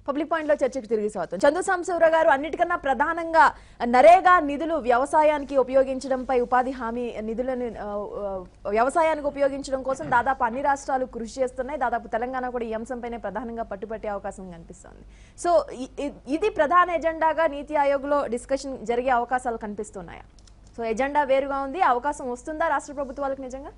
Public point లో చర్చకు తిరిగి స్వాగతం చందు సాంబశివరావు గారు అన్నిటికన్నా ప్రధానంగా నరేగా నిధులు వ్యవసాయానికి ఉపయోగించడంపై ఉపాధి హామీ నిధులను ఆ, ఆ, వ్యవసాయానికి ఉపయోగించడం కోసం దాదాపు అన్ని రాష్ట్రాలు కృషి చేస్తున్నాయి దాదాపు తెలంగాణ కూడా ఈ అంశంపైనే ప్రధానంగా పట్టుపట్టే అవకాశం కనిపిస్తోంది సో ఇ- ఇ- ఇది ప్రధాన ఎజెండాగా నీతి ఆయోగ్ లో డిస్కషన్ జరిగే అవకాశాలు కనిపిస్తున్నాయా సో ఎజెండా వేరుగా ఉంది అవకాశం వస్తుందా రాష్ట్ర ప్రభుత్వాలకు నిజంగా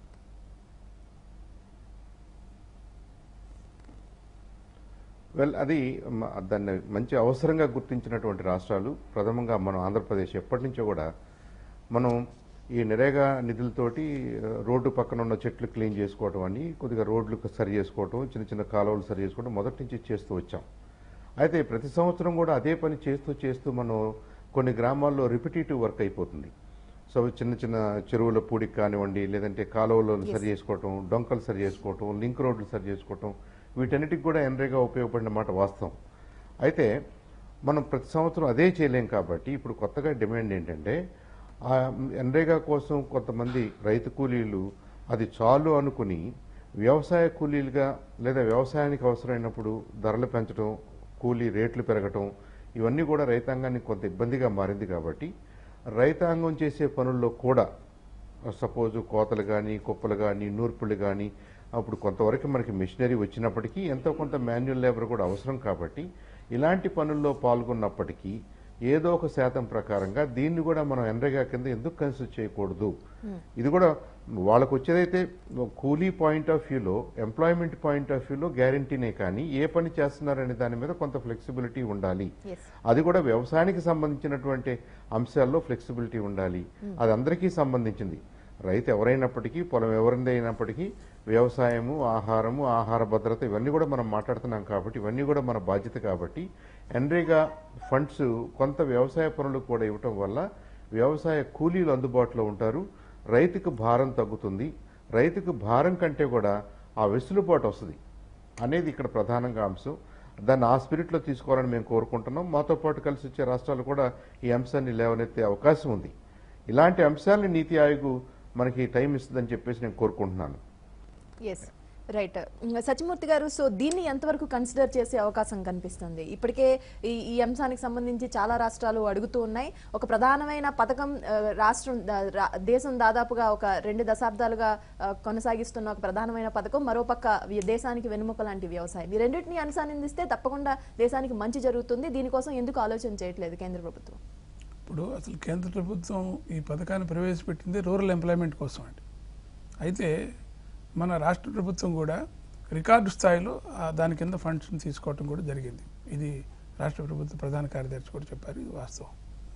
వెల్ అది మ- దాన్ని మంచి అవసరంగా గుర్తించినటువంటి రాష్ట్రాలు ప్రథమంగా మనం ఆంధ్రప్రదేశ్ ఎప్పటి నుంచో కూడా మనం ఈ నరేగా నిధులతోటి ఆ, రోడ్డు పక్కన ఉన్న చెట్లు క్లీన్ చేసుకోవటం అని కొద్దిగా రోడ్లు సరి చేసుకోవటం చిన్న చిన్న కాలువలు సరి చేసుకోవడం మొదటి నుంచి చేస్తూ వచ్చాం అయితే ప్రతి సంవత్సరం కూడా అదే పని చేస్తూ చేస్తూ మనం కొన్ని గ్రామాల్లో రిపిటేటివ్ వర్క్ అయిపోతుంది సో చిన్న చిన్న చెరువుల పూడికి కానివ్వండి లేదంటే కాలువలను సరి చేసుకోవటం డొంకలు సరి చేసుకోవటం లింక్ రోడ్లు సరి చేసుకోవటం వీటన్నిటికి కూడా ఎన్రేగా ఉపయోగపడిన మాట వాస్తవం అయితే మనం ప్రతి సంవత్సరం అదే చేయలేం కాబట్టి ఇప్పుడు కొత్తగా డిమాండ్ ఏంటంటే ఆ ఎన్రేగా కోసం కొంతమంది రైతు కూలీలు అది చాలు అనుకుని వ్యవసాయ కూలీలుగా లేదా వ్యవసాయానికి అవసరమైనప్పుడు ధరలు పెంచడం కూలీ రేట్లు పెరగటం ఇవన్నీ కూడా రైతాంగానికి కొంత ఇబ్బందిగా మారింది కాబట్టి రైతాంగం చేసే పనుల్లో కూడా సపోజ్ కోతలు కానీ కుప్పలు కానీ నూర్పులు కానీ అప్పుడు కొంతవరకు మనకి మిషనరీ వచ్చినప్పటికీ ఎంతో కొంత మాన్యువల్ లేబర్ కూడా అవసరం కాబట్టి ఇలాంటి పనుల్లో పాల్గొన్నప్పటికీ ఏదో ఒక శాతం ప్రకారంగా దీన్ని కూడా మనం ఎన్రేగా కింద ఎందుకు కన్సిడర్ చేయకూడదు ఇది కూడా వాళ్ళకు వచ్చేదైతే కూలీ పాయింట్ ఆఫ్ వ్యూలో ఎంప్లాయ్మెంట్ పాయింట్ ఆఫ్ వ్యూలో గ్యారంటీనే కానీ ఏ పని చేస్తున్నారనే దాని మీద కొంత ఫ్లెక్సిబిలిటీ ఉండాలి ఎస్ అది కూడా వ్యవసాయానికి సంబంధించినటువంటి అంశాల్లో ఫ్లెక్సిబిలిటీ ఉండాలి అది అందరికీ సంబంధించింది రైతు ఎవరైనప్పటికీ పొలం ఎవరిది అయినప్పటికీ వ్యవసాయము ఆహారము ఆహార భద్రత ఇవన్నీ కూడా మనం మాట్లాడుతున్నాం కాబట్టి ఇవన్నీ కూడా మన బాధ్యత కాబట్టి ఎన్రేగా ఫండ్స్ కొంత వ్యవసాయ పనులకు కూడా ఇవ్వటం వల్ల వ్యవసాయ కూలీలు అందుబాటులో ఉంటారు రైతుకు భారం తగ్గుతుంది రైతుకు భారం కంటే కూడా ఆ వెసులుబాటు వస్తుంది అనేది ఇక్కడ ప్రధానంగా అంశం దాన్ని ఆ స్పిరిట్లో తీసుకోవాలని మేము కోరుకుంటున్నాం మాతో పాటు కలిసి వచ్చే రాష్ట్రాలు కూడా ఈ అంశాన్ని లేవనెత్తే అవకాశం ఉంది ఇలాంటి అంశాలని నీతి ఆయోగ్ మనకి టైం ఇస్తుందని చెప్పేసి నేను కోరుకుంటున్నాను ఎస్ రైట్ సత్యమూర్తి గారు సో దీన్ని ఎంతవరకు కన్సిడర్ చేసే అవకాశం కనిపిస్తుంది ఇప్పటికే ఈ ఈ అంశానికి సంబంధించి చాలా రాష్ట్రాలు అడుగుతూ ఉన్నాయి ఒక ప్రధానమైన పథకం ఆ, రాష్ట్రం దా- రా- దేశం దాదాపుగా ఒక రెండు దశాబ్దాలుగా ఆ, కొనసాగిస్తున్న ఒక ప్రధానమైన పథకం మరోపక్క వి- దేశానికి వెనుముక లాంటి వ్యవసాయం ఈ రెండింటిని అనుసంధిస్తే తప్పకుండా దేశానికి మంచి జరుగుతుంది దీనికోసం ఎందుకు ఆలోచన చేయట్లేదు కేంద్ర ప్రభుత్వం ఇప్పుడు అసలు కేంద్ర ప్రభుత్వం ఈ పథకాన్ని ప్రవేశపెట్టింది రూరల్ ఎంప్లాయ్మెంట్ కోసం అండి అయితే మన రాష్ట్ర ప్రభుత్వం కూడా రికార్డు స్థాయిలో ఆ దాని కింద ఫండ్స్ని తీసుకోవటం కూడా జరిగింది ఇది రాష్ట్ర ప్రభుత్వ ప్రధాన కార్యదర్శి కూడా చెప్పారు ఇది వాస్తవం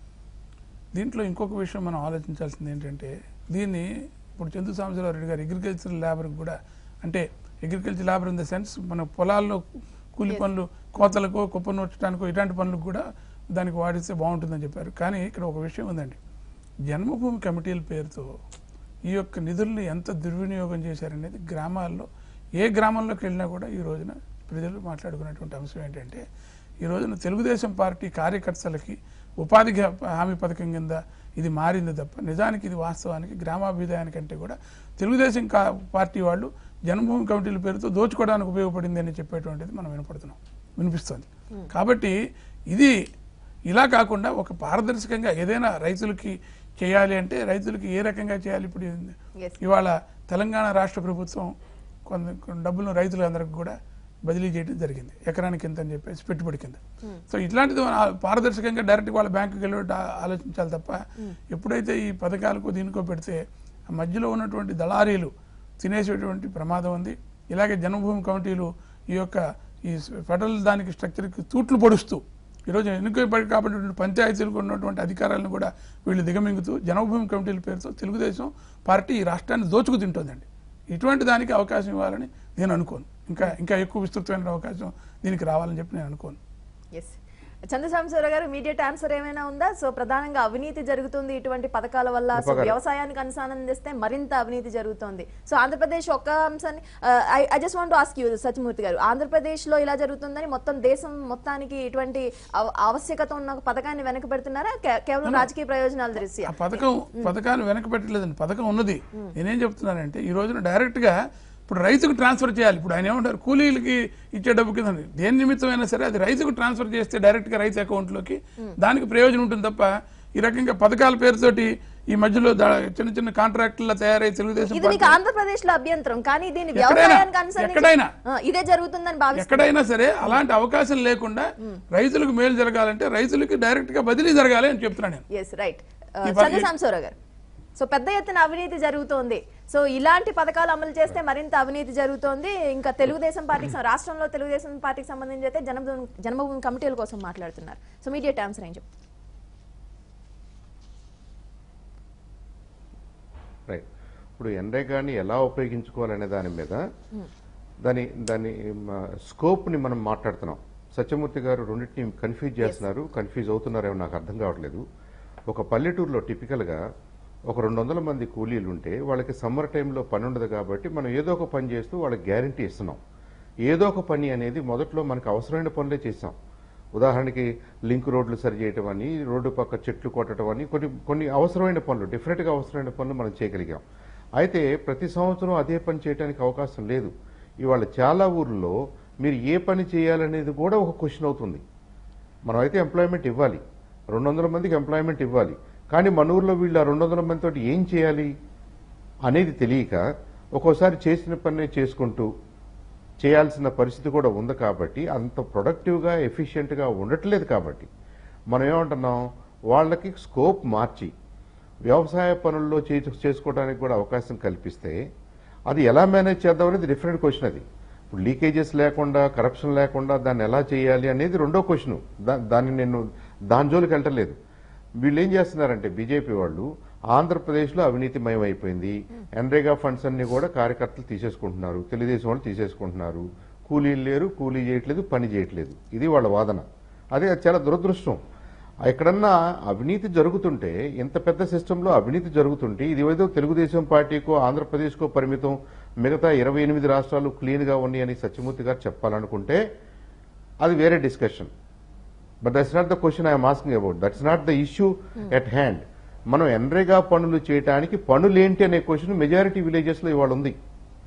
దీంట్లో ఇంకొక విషయం మనం ఆలోచించాల్సింది ఏంటంటే దీన్ని ఇప్పుడు చందు సాంబశివరావు రెడ్డి గారు అగ్రికల్చర్ లేబర్ కూడా అంటే agriculture labour in the sense మన పొలాల్లో కూలి Yes. పనులు కోతలకో కుప్ప నూర్చడానికో ఇలాంటి పనులకు కూడా దానికి వాడిస్తే బాగుంటుందని చెప్పారు కానీ ఇక్కడ ఒక విషయం ఉందండి జన్మభూమి కమిటీల పేరుతో ఈ యొక్క నిధుల్ని ఎంత దుర్వినియోగం చేశారనేది గ్రామాల్లో ఏ గ్రామంలోకి వెళ్ళినా కూడా ఈ రోజున ప్రజలు మాట్లాడుకున్నటువంటి అంశం ఏంటంటే ఈ రోజున తెలుగుదేశం పార్టీ కార్యకర్తలకి ఉపాధి గా- హామీ పథకం కింద ఇది మారింది తప్ప నిజానికి ఇది వాస్తవానికి గ్రామాభ్యుదయానికంటే కూడా తెలుగుదేశం కా- పార్టీ వాళ్ళు జన్మభూమి కమిటీల పేరుతో దోచుకోవడానికి ఉపయోగపడింది అని చెప్పేటువంటిది మనం వినపడుతున్నాం వినిపిస్తుంది కాబట్టి ఇది ఇలా కాకుండా ఒక పారదర్శకంగా ఏదైనా రైతులకి చేయాలి అంటే రైతులకి ఏ రకంగా చేయాలి ఇప్పుడు Yes. ఇవాళ తెలంగాణ రాష్ట్ర ప్రభుత్వం కొంత కొన్ని డబ్బులను రైతులందరికీ కూడా బదిలీ చేయడం జరిగింది ఎకరానికి ఎంత అని చెప్పేసి పెట్టుబడి కింద సో ఇట్లాంటిది మన ఆ- పారదర్శకంగా డైరెక్ట్ వాళ్ళ బ్యాంకుకి వెళ్ళి ఆ- ఆలోచించాలి తప్ప ఎప్పుడైతే ఈ పథకాలకు దీనికో పెడితే ఆ మధ్యలో ఉన్నటువంటి దళారీలు తినేసేటువంటి ప్రమాదం ఉంది ఇలాగే జన్మభూమి కమిటీలు ఈ యొక్క ఈ ఫెడరల్ దానికి స్ట్రక్చర్కి తూట్లు పొడుస్తూ ఈరోజు ఎన్నికబడి కాబట్టి పంచాయతీలకు ఉన్నటువంటి అధికారాలను కూడా వీళ్ళు దిగమింగుతూ జన్మభూమి కమిటీల పేరుతో తెలుగుదేశం పార్టీ ఈ రాష్ట్రాన్ని దోచుకు తింటోందండి ఇటువంటి దానికి అవకాశం ఇవ్వాలని నేను అనుకోను ఇంకా ఇంకా ఎక్కువ విస్తృతమైన అవకాశం దీనికి రావాలని చెప్పి నేను అనుకోను ఎస్ చంద్రశంకరరావు గారు ఇమీడియట్ ఆన్సర్ ఏమైనా ఉందా సో ప్రధానంగా అవినీతి జరుగుతుంది ఇటువంటి పథకాల వల్ల సో ఉపకారం. వ్యవసాయానికి అనుసంధానిస్తే మరింత అవినీతి జరుగుతోంది సో ఆంధ్రప్రదేశ్ ఒక్క అంశాన్ని I just want ask you Satyamurthy garu Andhra Pradesh లో ఇలా జరుగుతుందని మొత్తం దేశం మొత్తానికి ఇటువంటి ఆవ- ఆవశ్యకత ఉన్న ఒక పథకాన్ని వెనక పెడుతున్నారా కే- కేవలం రాజకీయ ప్రయోజనాల దృష్ట్యా ఆ పథకం పథకాన్ని వెనక పెట్టలేదండి పథకం ఉన్నది నేనేం చెప్తున్నానంటే ఈ రోజున డైరెక్ట్ గా ఇప్పుడు రైతుకు ట్రాన్స్ఫర్ చేయాలి ఇప్పుడు ఆయన ఏమంటారు కూలీలకి ఇచ్చే డబ్బు కింద ఉంది. దేని నిమిత్తమైనా సరే అది రైతుకు ట్రాన్స్ఫర్ చేస్తే డైరెక్ట్ గా రైతు అకౌంట్లోకి దానికి ప్రయోజనం ఉంటుంది తప్ప ఈ రకంగా పథకాల పేరుతోటి ఈ మధ్యలో దా- చిన్న చిన్న కాంట్రాక్టుల తయారై తెలుగుదేశం ఇది మీకు ఆంధ్రప్రదేశ్ లో అభ్యంతరం కానీ దీన్ని ఎక్కడైనా, వ్యవసాయానికి అనుసరించి ఎక్కడైనా. ఆ, ఇదే జరుగుతుందని భావిస్తున్నారు ఎక్కడైనా సరే అలాంటి అవకాశం లేకుండా రైతులకు మేలు జరగాలంటే రైతులకి డైరెక్ట్ గా బదిలీ జరగాలి అని చెప్తున్నాను నేను ఎస్ రైట్ ఈ ప- చంద్ర సాంబశివరావు గారు సో పెద్ద ఎత్తున అవినీతి జరుగుతోంది సో ఇలాంటి పథకాలు అమలు చేస్తే మరింత అవినీతి జరుగుతోంది ఇంకా తెలుగుదేశం పార్టీకి సం- రాష్ట్రంలో తెలుగుదేశం పార్టీకి సంబంధించి అయితే జన్మభూమి జన్మభూమి కమిటీల కోసం మాట్లాడుతున్నారు సో మీడియట్ ఆన్సర్ ఏం చెప్తారు రైట్ ఇప్పుడు ఎన్రేగాని ఎలా ఉపయోగించుకోవాలనే దాని మీద దాని దాని స్కోప్ని మనం మాట్లాడుతున్నాం సత్యమూర్తి గారు రెండింటిని కన్ఫ్యూజ్ చేస్తున్నారు కన్ఫ్యూజ్ అవుతున్నారేమో నాకు అర్థం కావట్లేదు ఒక పల్లెటూరులో టిపికల్గా ఒక రెండు వందల మంది కూలీలు ఉంటే వాళ్ళకి సమ్మర్ టైంలో పని ఉండదు కాబట్టి మనం ఏదో ఒక పని చేస్తూ వాళ్ళకి గ్యారంటీ ఇస్తున్నాం ఏదో ఒక పని అనేది మొదట్లో మనకు అవసరమైన పనులే చేసాం ఉదాహరణకి లింక్ రోడ్లు సరి చేయటం అని రోడ్డు పక్క చెట్లు కొట్టడం అని కొన్ని కొన్ని అవసరమైన పనులు డిఫరెంట్గా అవసరమైన పనులు మనం చేయగలిగాం అయితే ప్రతి సంవత్సరం అదే పని చేయడానికి అవకాశం లేదు ఇవాళ చాలా ఊర్లో మీరు ఏ పని చేయాలనేది కూడా ఒక క్వశ్చన్ అవుతుంది మనం అయితే ఎంప్లాయ్మెంట్ ఇవ్వాలి రెండు వందల మందికి ఎంప్లాయ్మెంట్ ఇవ్వాలి కానీ మన ఊర్లో వీళ్ళు ఆ రెండు వందల మందితో ఏం చేయాలి అనేది తెలియక ఒక్కోసారి చేసిన పని చేసుకుంటూ చేయాల్సిన పరిస్థితి కూడా ఉంది కాబట్టి అంత ప్రొడక్టివ్గా ఎఫిషియెంట్గా ఉండట్లేదు కాబట్టి మనం ఏమంటున్నాం వాళ్ళకి స్కోప్ మార్చి వ్యవసాయ పనుల్లో చే- చేసుకోవడానికి కూడా అవకాశం కల్పిస్తే అది ఎలా మేనేజ్ చేద్దాం అనేది డిఫరెంట్ క్వశ్చన్ అది ఇప్పుడు లీకేజెస్ లేకుండా కరప్షన్ లేకుండా దాన్ని ఎలా చేయాలి అనేది రెండో క్వశ్చన్ దాన్ని నేను దాని జోలికి వెళ్ళలేదు వీళ్ళు ఏం చేస్తున్నారంటే బీజేపీ వాళ్ళు ఆంధ్రప్రదేశ్లో అవినీతిమయం అయిపోయింది ఎన్రేగా ఫండ్స్ అన్ని కూడా కార్యకర్తలు తీసేసుకుంటున్నారు తెలుగుదేశం వాళ్ళు తీసేసుకుంటున్నారు కూలీలు లేరు కూలీ చేయట్లేదు పని చేయట్లేదు ఇది వాళ్ళ వాదన అదే అది చాలా దురదృష్టం ఎక్కడన్నా అవినీతి జరుగుతుంటే ఇంత పెద్ద సిస్టంలో అవినీతి జరుగుతుంటే ఇది ఏదో తెలుగుదేశం పార్టీకో ఆంధ్రప్రదేశ్కో పరిమితం మిగతా ఇరవై ఎనిమిది రాష్ట్రాలు క్లీన్గా ఉన్నాయని సత్యమూర్తి గారు చెప్పాలనుకుంటే అది వేరే discussion but that's not the question I'm asking about that's not the issue at hand మనం ఎన్రేగా పనులు చేయడానికి పనులేంటి అనే క్వశ్చన్ మెజారిటీ విలేజెస్ లో ఇవాళ ఉంది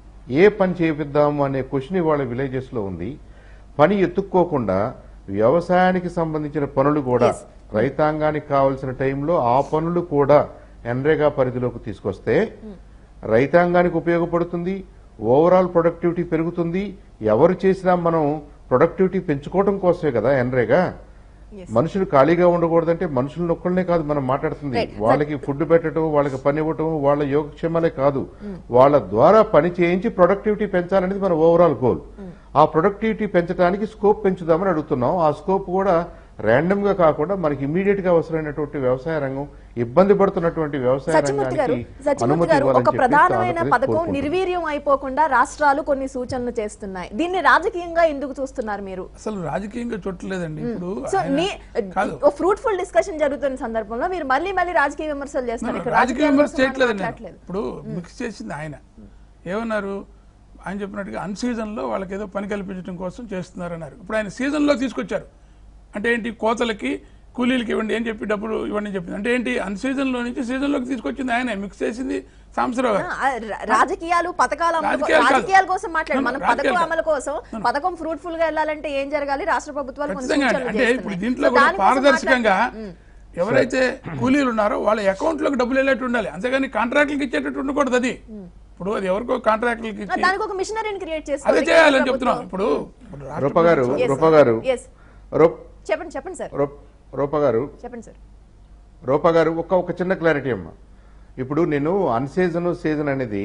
ఏ పని చేపిద్దాము అనే క్వశ్చన్ ఇవాళ విలేజెస్ లో ఉంది పని ఎత్తుక్కోకుండా వ్యవసాయానికి సంబంధించిన పనులు కూడా Yes. రైతాంగానికి కావాల్సిన టైంలో ఆ పనులు కూడా ఎన్రేగా పరిధిలోకి తీసుకొస్తే రైతాంగానికి ఉపయోగపడుతుంది ఓవరాల్ ప్రొడక్టివిటీ పెరుగుతుంది ఎవరు చేసినా మనం ప్రొడక్టివిటీ పెంచుకోవడం కోసమే కదా ఎన్రేగా Yes. మనుషులు ఖాళీగా ఉండకూడదంటే మనుషులను ఒక్కళ్ళనే కాదు మనం మాట్లాడుతుంది Right. వాళ్ళకి ఫుడ్ పెట్టడం వాళ్ళకి పని ఇవ్వటం వాళ్ళ యోగక్షేమాలే కాదు వాళ్ళ ద్వారా పని చేయించి ప్రొడక్టివిటీ పెంచాలనేది మన ఓవరాల్ గోల్ ఆ ప్రొడక్టివిటీ పెంచడానికి స్కోప్ పెంచుదామని అడుగుతున్నాం ఆ స్కోప్ కూడా ర్యాండమ్ గా కాకుండా మనకి ఇమీడియట్ గా అవసరమైనటువంటి వ్యవసాయ రంగం ఇబ్బంది పడుతున్నటువంటి వ్యవసాయ సత్యమూర్తి గారు రంగానికి సత్యమూర్తి అనుమతి గారు ఇవ్వాలని ఒక చెప్పి ప్రధానమైన ఆంధ్రప్రదేశ్ పథకం కోరుకుంటుంది. నిర్వీర్యం అయిపోకుండా రాష్ట్రాలు కొన్ని సూచనలు చేస్తున్నాయి దీన్ని రాజకీయంగా ఎందుకు చూస్తున్నారు మీరు అసలు రాజకీయంగా చుట్టలేదండి ఇప్పుడు సో ఆయన- నీ కాదు ఫ్రూట్ఫుల్ డిస్కషన్ జరుగుతున్న సందర్భంలో మీరు మళ్ళీ మళ్ళీ రాజకీయ విమర్శలు చేస్తారు ఇక్కడ రాజకీయ రాజకీయాల విమర్శ కోసం చేయట్లేదు నేను మాట్లాడట్లేదు. ఇప్పుడు మిక్స్ చేసింది ఆయన ఏమన్నారు ఆయన చెప్పినట్టుగా అన్ సీజన్ లో వాళ్ళకి ఏదో పని కల్పించడం కోసం చేస్తున్నారు అన్నారు ఇప్పుడు ఆయన సీజన్ లో తీసుకొచ్చారు అంటే ఏంటి కోతలకి కూలీలకి ఇవ్వండి ఏం చెప్పి డబ్బులు ఇవ్వండి అని చెప్పింది అంటే ఏంటి అన్ సీజన్ లో నుంచి సీజన్ లోకి తీసుకొచ్చింది ఆయన మిక్స్ చేసింది సాంబశివరావు గారు ఆ, రా- రాజకీయాలు పథకాల అమలు కో- రాజకీయాలు కాదు. రాజకీయాల కోసం మాట్లాడు మనం No, no, పథకం రాజకీయాలు అమలు కోసం పథకం ఫ్రూట్ఫుల్ గా వెళ్ళాలంటే ఏం జరగాలి రాష్ట్ర ప్రభుత్వాలు కొన్ని ఖచ్చితంగా సూచనలు అంటే ఇప్పుడు చేస్తున్నాయి. దీంట్లో సో కూడా దానికోసం పారదర్శకంగా మాట్లాడు- ఎవరైతే కూలీలు ఉన్నారో వాళ్ళ అకౌంట్ లోకి డబ్బులు వెళ్ళేట్టు ఉండాలి అంతేగాని కాంట్రాక్టులకి ఇచ్చేటట్టు ఉండకూడదు అది ఇప్పుడు అది ఎవరికో కాంట్రాక్టులకి ఆ, ఇచ్చి దానికి ఒక మిషనరీని క్రియేట్ అదే చేసుకోవాలి చేయాలని చెప్తున్నాం ఇప్పుడు ఇప్పుడు రాష్ట్ర రూప గారు Yes, రూప sir. గారు Yes. రూప్- చెప్పండి చెప్పండి సార్ రూప్- రూప గారు చెప్పండి సార్ రూప గారు ఒక ఒక చిన్న క్లారిటీ అమ్మ ఇప్పుడు నేను అన్ సీజన్ సీజన్ అనేది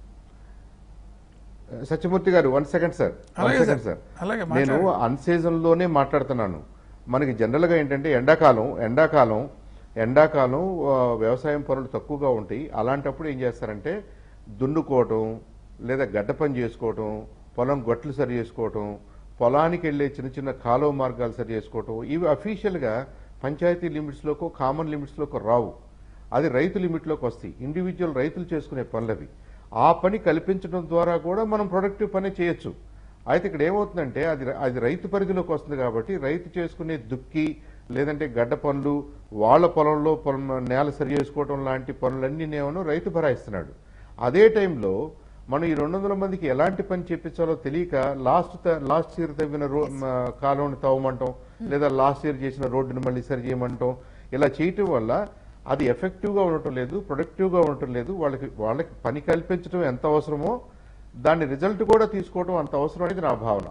Satyamurthy garu one second sir one అలాగే సెకండ్ సార్. సార్ అలాగే నేను మాట్లాడండి. అన్ సీజన్ లోనే మాట్లాడుతున్నాను మనకి జనరల్ గా ఏంటంటే ఎండాకాలం ఎండాకాలం ఎండాకాలం ఆ, వ్యవసాయం పనులు తక్కువగా ఉంటాయి అలాంటప్పుడు ఏం చేస్తారంటే దున్నుకోవటం లేదా గడ్డ పని చేసుకోవటం పొలం గొట్లు సరి చేసుకోవటం పొలానికి వెళ్ళే చిన్న చిన్న కాలువ మార్గాలు సరి చేసుకోవటం ఇవి అఫీషియల్ గా పంచాయతీ లిమిట్స్ లోకో కామన్ లిమిట్స్ లోకో రావు అది రైతు లిమిట్లోకి వస్తాయి ఇండివిజువల్ రైతులు చేసుకునే పనులవి ఆ పని కల్పించడం ద్వారా కూడా మనం ప్రొడక్టివ్ పని చేయొచ్చు అయితే ఇక్కడ ఏమవుతుందంటే అది అది రైతు పరిధిలోకి వస్తుంది కాబట్టి రైతు చేసుకునే దుక్కి లేదంటే గడ్డ పనులు వాళ్ళ పొలంలో పొలం నేల సరి చేసుకోవడం లాంటి పనులన్నీ నేమో రైతు భరాయిస్తున్నాడు అదే టైంలో మనం ఈ రెండు వందల మందికి ఎలాంటి పని చేపించాలో తెలియక లాస్ట్ త- లాస్ట్ ఇయర్ తవ్విన రో కాలువని తవ్వమంటాం లేదా లాస్ట్ ఇయర్ చేసిన రోడ్డుని మళ్ళీ సరి చేయమంటాం ఇలా చేయటం వల్ల అది ఎఫెక్టివ్ గా ఉండటం లేదు ప్రొడక్టివ్ గా ఉండటం లేదు వాళ్ళకి వాళ్ళకి పని కల్పించడం ఎంత అవసరమో దాని రిజల్ట్ కూడా తీసుకోవడం అంత అవసరం అనేది నా భావన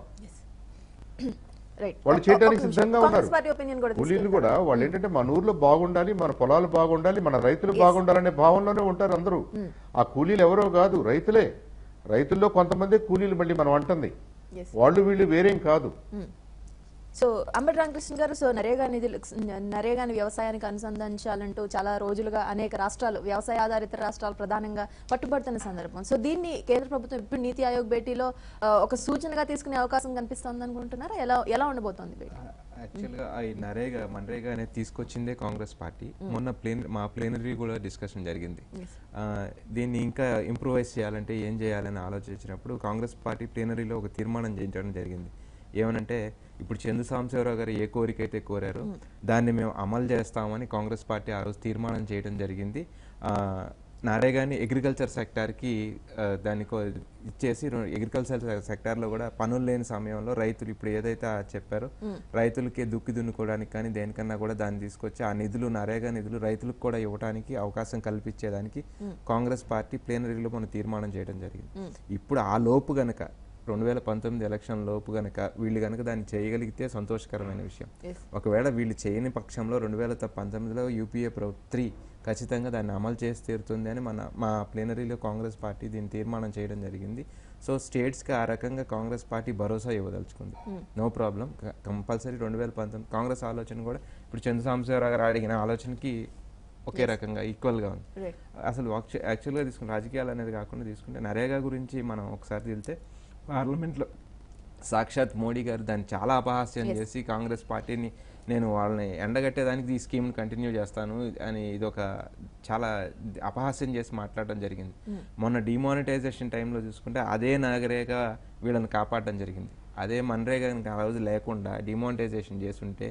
రైట్ వాళ్ళు చేయడానికి సిద్ధంగా ఉన్నారు పార్టీ ఒపీనియన్ కూడా కూలీలు కూడా వాళ్ళు ఏంటంటే మన ఊర్లో బాగుండాలి మన పొలాలు బాగుండాలి మన రైతులు బాగుండాలనే భావనలోనే ఉంటారు అందరూ ఆ కూలీలు ఎవరో కాదు రైతులే రైతుల్లో కొంతమంది కూలీలు మళ్ళీ మనం అంటుంది Yes. వాళ్ళు వీళ్ళు వేరేం కాదు సో అంబటి రామకృష్ణ గారు సో నరేగా నిధులు నరేగాని వ్యవసాయానికి అనుసంధానించాలంటూ చాలా రోజులుగా అనేక రాష్ట్రాలు వ్యవసాయ ఆధారిత రాష్ట్రాలు ప్రధానంగా పట్టుబడుతున్న సందర్భం సో దీన్ని కేంద్ర ప్రభుత్వం ఇప్పుడు నీతి ఆయోగ్ భేటీలో ఆ, ఒక సూచనగా తీసుకునే అవకాశం కనిపిస్తోంది అనుకుంటున్నారా ఎలా ఎలా ఉండబోతోంది భేటీ యాక్చువల్గా ఈ నరేగా మన్రేగా అనేది తీసుకొచ్చిందే కాంగ్రెస్ పార్టీ మొన్న ప్లేన్ మా ప్లేనరీ కూడా డిస్కషన్ జరిగింది ఆ, దీన్ని ఇంకా ఇంప్రూవైజ్ చేయాలంటే ఏం చేయాలని ఆలోచించినప్పుడు కాంగ్రెస్ పార్టీ ప్లేనరీలో ఒక తీర్మానం చేయించడం జరిగింది ఏమనంటే ఇప్పుడు చందు సాంబశివరావు గారు ఏ కోరిక అయితే కోరారో దాన్ని మేము అమలు చేస్తామని కాంగ్రెస్ పార్టీ ఆ రోజు తీర్మానం చేయడం జరిగింది ఆ, నరేగాని అగ్రికల్చర్ సెక్టార్కి ఆ, దాన్ని కో- ఇచ్చేసి అగ్రికల్చర్ సెక్టార్లో కూడా పనులు లేని సమయంలో రైతులు ఇప్పుడు ఏదైతే ఆ చెప్పారో రైతులకి దుక్కి దున్నుకోవడానికి కానీ దేనికన్నా కూడా దాన్ని తీసుకొచ్చి ఆ నిధులు నరేగా నిధులు రైతులకు కూడా ఇవ్వడానికి అవకాశం కల్పించేదానికి కాంగ్రెస్ పార్టీ ప్లేనరీలో మనం తీర్మానం చేయడం జరిగింది ఇప్పుడు ఆ లోపు గనక రెండు వేల పంతొమ్మిది ఎలక్షన్ లోపు గనక వీళ్ళు గనక దాన్ని చేయగలిగితే సంతోషకరమైన విషయం Yes. ఒకవేళ వీళ్ళు చేయని పక్షంలో రెండు వేల పంతొమ్మిదిలో యూపీఏ ప్రో త్రీ ఖచ్చితంగా దాన్ని అమలు చేసి తీరుతుంది అని మన మా ప్లేనరీలో కాంగ్రెస్ పార్టీ దీన్ని తీర్మానం చేయడం జరిగింది సో స్టేట్స్కి ఆ రకంగా కాంగ్రెస్ పార్టీ భరోసా ఇవ్వదలుచుకుంది నో ప్రాబ్లం కంపల్సరీ రెండు వేల పంతొమ్మిది కాంగ్రెస్ ఆలోచన కూడా ఇప్పుడు చంద్రసాంబశివరావు గారు అడిగిన ఆలోచనకి ఒకే రకంగా ఈక్వల్గా ఉంది రైట్ అసలు యాక్చు- యాక్చువల్గా తీసుకుంటే రాజకీయాలు అనేది కాకుండా తీసుకుంటే నరేగా గురించి మనం ఒకసారి వెళ్తే పార్లమెంట్లో సాక్షాత్ మోడీ గారు దాన్ని చాలా అపహాస్యం చేసి కాంగ్రెస్ పార్టీని నేను వాళ్ళని ఎండగట్టేదానికి ఈ స్కీమ్ని కంటిన్యూ చేస్తాను అని ఇది ఒక చాలా అపహాస్యం చేసి మాట్లాడడం జరిగింది మొన్న డిమానిటైజేషన్ టైంలో చూసుకుంటే అదే నగరేగా వీళ్ళని కాపాడడం జరిగింది అదే మన్రేగా కనుక ఆ రోజు లేకుండా డిమానిటైజేషన్ చేస్తుంటే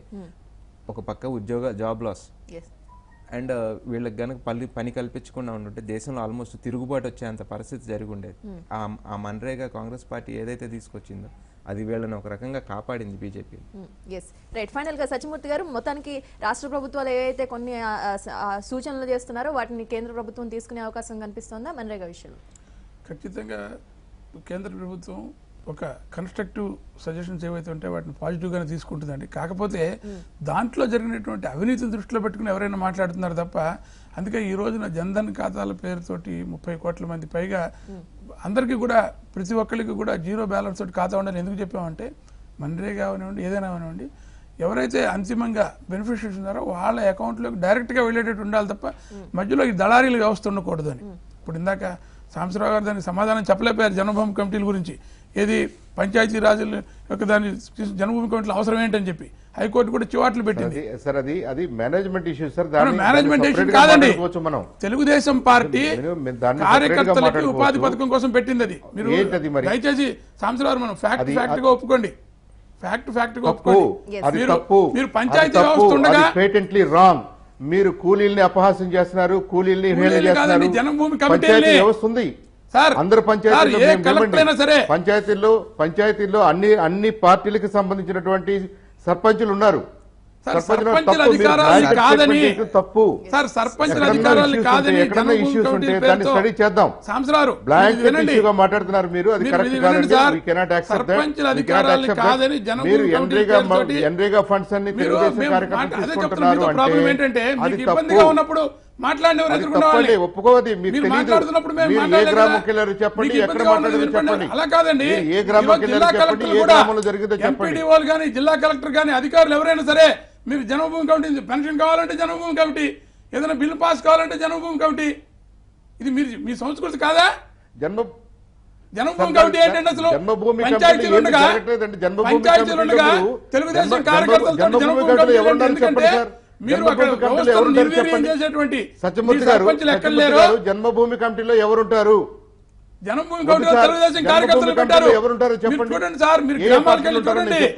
ఒక పక్క ఉద్యోగ జాబ్ లాస్ ఎస్ అండ్ వీళ్ళకి గనక పని పని కల్పించకుండా ఉంటుంటే దేశంలో ఆల్మోస్ట్ తిరుగుబాటు వచ్చేంత పరిస్థితి జరిగి ఉండేది ఆ ఆ మన్రేగా కాంగ్రెస్ పార్టీ ఏదైతే తీసుకొచ్చిందో అది వీళ్ళని ఒక రకంగా కాపాడింది బీజేపీ ఎస్ రైట్ ఫైనల్ గా సత్యమూర్తి గారు మొత్తానికి రాష్ట్ర ప్రభుత్వాలు ఏవైతే కొన్ని ఆ, ఆ, ఆ, సూచనలు చేస్తున్నారో వాటిని కేంద్ర ప్రభుత్వం తీసుకునే అవకాశం కనిపిస్తోందా మన్రేగా విషయంలో ఖచ్చితంగా కేంద్ర ప్రభుత్వం ఒక కన్స్ట్రక్టివ్ సజెషన్స్ ఏవైతే ఉంటాయో వాటిని పాజిటివ్గానే తీసుకుంటుందండి కాకపోతే దాంట్లో జరిగినటువంటి అవినీతిని దృష్టిలో పెట్టుకుని ఎవరైనా మాట్లాడుతున్నారు తప్ప అందుకే ఈ రోజున జన్ధన్ ఖాతాల పేరుతోటి ముప్పై కోట్ల మంది పైగా అందరికీ కూడా ప్రతి ఒక్కరికి కూడా జీరో బ్యాలెన్స్ తోటి ఖాతా ఉండాలని ఎందుకు చెప్పామంటే మన్రేగా అవనివ్వండి ఏదైనా అవనివ్వండి ఎవరైతే అంతిమంగా బెనిఫిషరీస్ ఉన్నారో వాళ్ళ అకౌంట్లోకి డైరెక్ట్గా వెళ్ళేటట్టు ఉండాలి తప్ప మధ్యలో ఈ దళారీల వ్యవస్థ ఉండకూడదు అని ఇప్పుడు ఇందాక సాంబశివరావు గారు దానికి సమాధానం చెప్పలేకపోయారు జన్మభూమి కమిటీల గురించి ఏది పంచాయతీ రాజుల యొక్క దాని తీసు- జన్మభూమి కమిటీలు అవసరం ఏంటని చెప్పి హైకోర్టు కూడా చివాట్లు పెట్టింది అది సార్ అది అది మేనేజ్మెంట్ ఇష్యూ సార్ మనం దాన్ని మేనేజ్మెంట్ దాన్ని ఇష్యూ separate గా కాదండి మాట్లాడుకోవచ్చు మనం తెలుగుదేశం పార్టీ మేము- మేము దాన్ని separate గా కార్యకర్తలకి మాట్లాడుకోవచ్చు. ఉపాధి పథకం కోసం పెట్టింది అది మీరు ఏంటది మరి? దయచేసి సాంబశివరావు మనం ఫ్యాక్ట్ అది- ఫ్యాక్ట్ గా ఒప్పుకోండి ఫ్యాక్ట్ ఫ్యాక్ట్ గా తప్పు ఒప్పుకోండి Yes. అది మీరు- తప్పు మీరు పంచాయతీ అది తప్పు. వ్యవస్థ ఉండగా అది పేటెంట్లీ రాంగ్ మీరు కూలీల్ని అపహాస్యం చేస్తున్నారు కూలీల్ని హేళన కూలీలు చేస్తున్నారు కాదండి, జనభూమి పంచాయతీ కమిటీల్ని. వ్యవస్థ ఉంది సార్, అందరు సార్, పంచాయతీల్లో ఏ మేము కలెక్టర్ ఇవ్వండి. అయినా సరే. పంచాయతీల్లో పంచాయతీల్లో అన్ని అన్ని పార్టీలకు సంబంధించినటువంటి సర్పంచులు ఉన్నారు సార్, సర్పంచులు సర్పంచుల తప్పు. మీరు అధికారాలు blanket కాదని- statement చేయడం తప్పు సార్ సర్పంచ్ ఎక్కడన్నా అధికారాలు issues కాదని ఉంటే, ఎక్కడన్నా జనభూమి issues కమిటీ ఉంటే దాన్ని పేరుతో- స్టడీ చేద్దాం సాంబశివరావు బ్లాంక్ ఇది వినండి. ఇష్యూగా మాట్లాడుతున్నారు మీరు అది మీరు కరెక్ట్ ఇది వినండి కాదండి sir. We cannot accept that. సర్పంచుల We cannot అధికారాలు accept that. కాదని జనభూమి మీరు కమిటీ ఎన్రేగా పేరుతోటి ఎన్రేగా ఫండ్స్ అన్ని మీరు తెలుగుదేశం మేము కార్యకర్తలు మాట- అదే చెప్తున్నా, తీసుకుంటున్నారు మీతో ప్రాబ్లం ఏంటంటే అంటే అది మీకు తప్పు ఇబ్బందిగా ఉన్నప్పుడు మాట్లాడినవారు అది ఎదుర్కొన్న తప్పండి వాళ్ళని. ఒప్పుకోవద్దు మీకు మీరు తెలియదు మాట్లాడుతున్నప్పుడు మేము మీరు ఏ మాట్లాడలేదు గ్రామం కదా. కెళ్ళారు చెప్పండి మీకు ఎక్కడ ఇబ్బందిగా ఉన్నది మాట్లాడారు చెప్పండి. చెప్పండి అలా కాదండి మీరు ఏ ఈరోజు గ్రామం జిల్లా కెళ్ళారు చెప్పండి కలెక్టర్ ఏ కూడా గ్రామంలో జరిగిందో చెప్పండి ఎంపీడీఓలు కానీ జిల్లా కలెక్టర్ కానీ అధికారులు ఎవరైనా సరే మీరు జన్మభూమి కమిటీ పెన్షన్ కావాలంటే జన్మభూమి కమిటీ ఏదైనా బిల్లు పాస్ కావాలంటే జన్మభూమి కమిటీ ఇది మీరు మీ సంస్కృతి కాదా జన్మ జన్మభూమి కమిటీ ఏంటంటే అసలు జన్మభూమి కమిటీలో పంచాయతీలు ఏమీ ఉండగా జరగట్లేదండి. జన్మభూమి పంచాయతీలు కమిటీలో ఉండగా మీరు తెలుగుదేశం జన్మ- కార్యకర్తలతో జన్మభూమి జన్మభూమి కమిటీలో కమిటీ ఎవరు ఉన్నారు ఎందుకంటే చెప్పండి సార్. మీరు అక్కడ జన్మభూమి కమిటీలో వ్యవస్థను ఎవరు ఉన్నారు నిర్వీర్యం చెప్పండి. చేసేటువంటి సత్యమూర్తి మీ గారు సర్పంచులు ఎక్కడ సత్యమూర్తి లేరు గారు జన్మభూమి కమిటీలో ఎవరుంటారు జన్మభూమి వద్దు కమిటీలో సార్. తెలుగుదేశం జన్మభూమి కార్యకర్తలు కమిటీలో పెట్టారు ఎవరుంటారో మీరు చెప్పండి. చూడండి సార్ మీరు ఏ గ్రామాలకు పార్టీలు వెళ్ళి ఉంటారో నేను చూడండి చెప్తాను.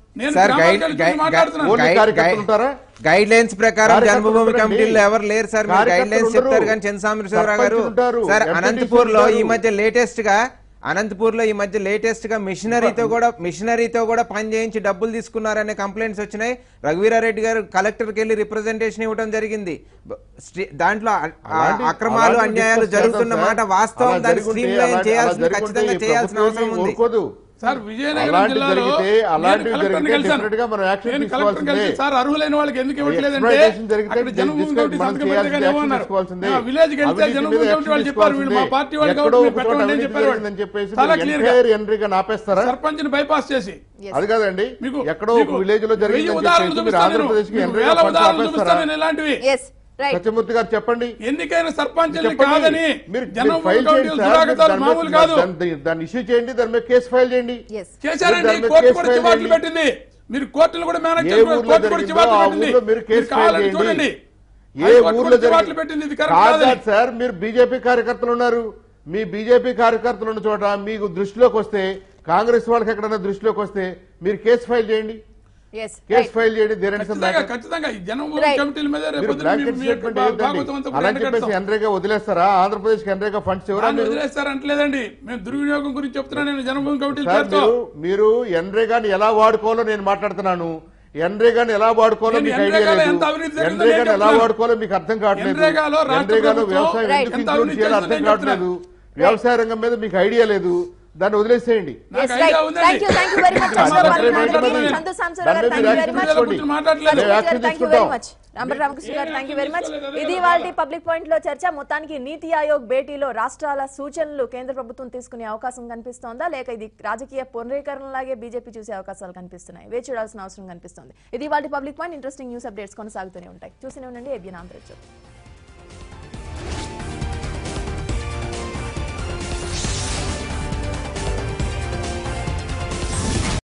నేను సార్ గ్రామాలకు గైడ్ వెళ్ళి గై- చూసి మాట్లాడుతున్నాను. ఓన్లీ గై- కార్యకర్తలు గై- ఉంటారా? గైడ్ లైన్స్ ప్రకారం కార్యకర్తలు జన్మభూమి ఉంటారండి. కమిటీలో ఎవరు లేరు సార్ మీరు గైడ్ కార్యకర్తలు లైన్స్ ఉండరు. చెప్తారు కానీ చంద్రశేఖరరావు గారు సర్పంచులు ఉంటారు, సార్ ఎంపీటీసీలు అనంతపూర్ లో ఈ ఉంటారు. మధ్య లేటెస్ట్ గా అనంతపూర్ లో ఈ మధ్య లేటెస్ట్ గా మిషనరీతో కూడా మిషనరీతో కూడా పని చేయించి డబ్బులు తీసుకున్నారనే కంప్లైంట్స్ వచ్చినాయి రఘువీరారెడ్డి గారు కలెక్టర్ కి వెళ్ళి రిప్రజెంటేషన్ ఇవ్వడం జరిగింది బ- స్ట్రీ- దాంట్లో అ- ఆ అలాంటి- అక్రమాలు అలాంటి అన్యాయాలు discuss జరుగుతున్న చేద్దాం మాట సార్. వాస్తవం అలా దాన్ని జరుగుంటే స్ట్రీమ్ లైన్ అలా- చేయాల్సింది అలా జరుగుంటే ఖచ్చితంగా ఈ చేయాల్సిన ప్రభుత్వం అవసరం ఉంది ఊరుకోదు. సార్ విజయనగరం అలాంటి జిల్లాలో జరిగితే, అలాంటి నేను కలెక్టర్ని జరిగితే కలిశాను. definitely గా మనం action నేను కలెక్టర్ని తీసుకోవాల్సిందే. కలిసి సార్ అర్హులైన వాళ్ళకి ఎందుకు ఇవ్వట్లేదంటే Exploitation జరిగితే అక్కడ జన్మభూమి discuss- కమిటీ మనం సంతకం చేయాల్సిన పెట్టగానే action ఏమన్నారు తీసుకోవాల్సిందే. విలేజ్ కి వెళ్తే అవినీతి జన్మభూమి మీద కమిటీ వాళ్ళు action చెప్పారు వీళ్ళు మా తీసుకోవాల్సిందే. పార్టీ వాళ్ళు ఎక్కడో కాబట్టి ఒక మీరు చోట పెట్టండి అని అవినీతి చెప్పారు జరిగిందని చెప్పేసి చాలా మీరు క్లియర్ గా entire entry-గా నాపేస్తారా సర్పంచ్ ని బైపాస్ చేసి Yes. అది కాదండి మీకు ఎక్కడో మీకు ఒక విలేజ్ లో వెయ్యి జరిగిందని ఉదాహరణలు చెప్పేసి మీరు చూపిస్తాను నేను. ఆంధ్రప్రదేశ్ కి మీకు ఎంట్రీ వేల ఉదాహరణలు ఆపేస్తారా చూపిస్తాను నేను ఇలాంటివి ఎస్ రైట్ సత్యమూర్తి గారు చెప్పండి ఎన్నికైన సర్పంచుల్ని చెప్పండి. కాదని మీరు జన్మభూమి ఫైల్ కమిటీ చేయండి సార్. దురాగతాలు మీరు మామూలు దాన్ని- కాదు దాన్ని- దాన్ని ఇష్యూ చేయండి దాని మీద కేసు ఫైల్ చేయండి ఎస్ చేశారండి దాని మీద కోర్టు కేసు కూడా ఫైల్ చివాట్లు చేయండి. పెట్టింది మీరు కోర్టులు కూడా మేనేజ్ ఏ చేసుకోవాలి. ఊర్లో కోర్టు కూడా జరిగిందో చివాట్లు ఆ పెట్టింది ఊర్లో మీరు కేసు మీరు ఫైల్ కావాలని చేయండి చూడండి ఏ అది కోర్టు ఊర్లో కూడా చివాట్లు జరిగి- పెట్టింది ఇది కరెక్ట్ కాదు కాదని కాదు సార్ మీరు బీజేపీ కార్యకర్తలు ఉన్నారు మీ బీజేపీ కార్యకర్తలు ఉన్న చోట మీకు దృష్టిలోకి వస్తే కాంగ్రెస్ వాళ్ళకి ఎక్కడైనా దృష్టిలోకి వస్తే మీరు కేసు ఫైల్ చేయండి ఎస్ కేసు ఫైల్ చేయండి దేని ఖచ్చితంగా ఖచ్చితంగా ఈ జనభూమి Right. కమిటీల మీద రేపు మీరు పొద్దున్న బ్లాంకెట్ మీ- మీ స్టేట్మెంట్ భా- ఏదండి భాగవతం అంతా కూడా అలా అని చెప్పేసి ఎండగడతాం. ఎన్రేగా వదిలేస్తారా ఆంధ్రప్రదేశ్ కి ఎన్రేగా ఫండ్స్ ఎవరా దాన్ని మీరు వదిలేస్తారంటలేదండి మేము దుర్వినియోగం గురించి చెప్తున్నాను నేను జనభూమి కమిటీల సార్ పేరుతో మీరు మీరు ఎన్రేగాని ఎలా వాడుకోవాలో నేను మాట్లాడుతున్నాను ఎన్రేగాని ఎలా వాడుకోవాలో నేను మీకు ఐడియా ఎన్రేగాలో లేదు ఎంత అవినీతి జరిగిందో ఎన్రేగాని నేను ఎలా చెప్తున్నాను. వాడుకోవాలో మీకు అర్థం కావట్లేదు ఎన్రేగాలో రాష్ట్ర ఎన్రేగాలో ప్రభుత్వం వ్యవసాయం Right. ఎందుకు ఎంత ఇంక్లూడ్ అవినీతి చేయాలో చేసిందో అర్థం నేను కావట్లేదు వ్యవసాయ రంగం మీద మీకు ఐడియా లేదు దాన్ని వదిలేసేయండి నాకు ఎస్ ఐడియా రైట్ ఉందండి. Thank you thank you very much చాలా చంద్రబాబు separate నాయుడు గారు ఉంటుంది. చందు సాంబశివరావు గారు దాని థ్యాంక్ మీద యూ వెరీ action మచ్ తీసుకోండి. కూర్చొని మాట్లాడలేదు. మేము థ్యాంక్ action యూ వెరీ తీసుకుంటాం. Much Ambar Ramakrishna garu thank you very much ఇది వాళ్ళ పబ్లిక్ పాయింట్ లో చర్చ మొత్తానికి నీతి ఆయోగ్ భేటీలో రాష్ట్రాల సూచనలు కేంద్ర ప్రభుత్వం తీసుకునే అవకాశం కనిపిస్తోందా లేక ఇది రాజకీయ పునరీకరణలాగే బీజేపీ చూసే అవకాశాలు కనిపిస్తున్నాయి వేచి చూడాల్సిన అవసరం కనిపిస్తోంది ఇది వాళ్ళ public point interesting news updates కొనసాగుతూనే ఉంటాయి చూస్తూనే ఉండండి ఏబిఎన్ ఆంధ్రజ్యోతి